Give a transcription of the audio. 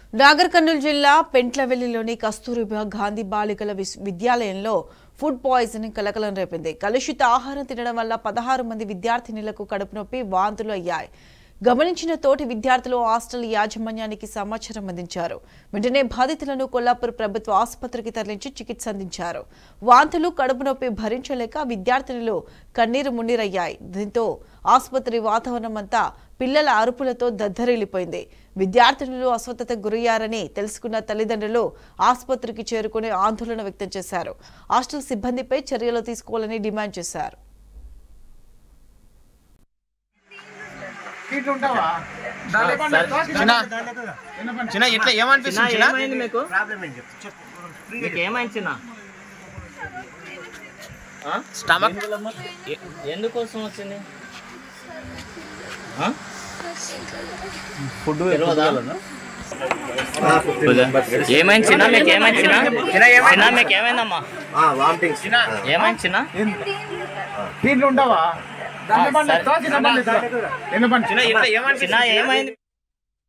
నాగర్ కర్నూలు జిల్లా పెంట్లవెల్లిలోని కస్తూరిబా గాంధీ బాలికల విస్- విద్యాలయంలో ఫుడ్ పాయిజనింగ్ కలకలం రేపింది కలుషిత ఆహారం తినడం వల్ల పదహారు మంది విద్యార్థినులకు కడుపు నొప్పి వాంతులు అయ్యాయి గమనించిన తోటి విద్యార్థులు హాస్టల్ యాజమాన్యానికి సమాచారం అందించారు వెంటనే బాధితులను కొల్లాపూర్ ప్రభుత్వ ఆసుపత్రికి తరలించి చికిత్స అందించారు వాంతులు కడుపు నొప్పి భరించలేక విద్యార్థినులు కన్నీరు మున్నీరయ్యాయి దీంతో ఆసుపత్రి వాతావరణం అంతా పిల్లల అరుపులతో దద్దరిల్లిపోయింది విద్యార్థినులు అస్వస్థతకు గురయ్యారని తెలుసుకున్న తల్లిదండ్రులు ఆసుపత్రికి చేరుకుని ఆందోళన వ్యక్తం చేశారు హాస్టల్ సిబ్బందిపై చర్యలు తీసుకోవాలని డిమాండ్ చేశారు సీట్లు ఉంటావా చిన్న చిన్న ఇట్లా ఏమనిపిస్తుంది చిన్న ఏమైంది మీకు మీకు ఏమైంది చిన్న ఆ? స్టమక్ ఎ- ఎందుకోసం వచ్చింది ఆ? ఫుడ్ తెలియదా? ఏమైంది చిన్న మీకు ఏమైంది చిన్న చిన్న మీకు ఏమైందమ్మా వామిటింగ్స్ ఏమైంది చిన్న సీట్లు ఉంటావా సరే. చిన్న బండి చిన్న ఇట్లా ఏమనిపిస్తుంది చిన్న ఏమైంది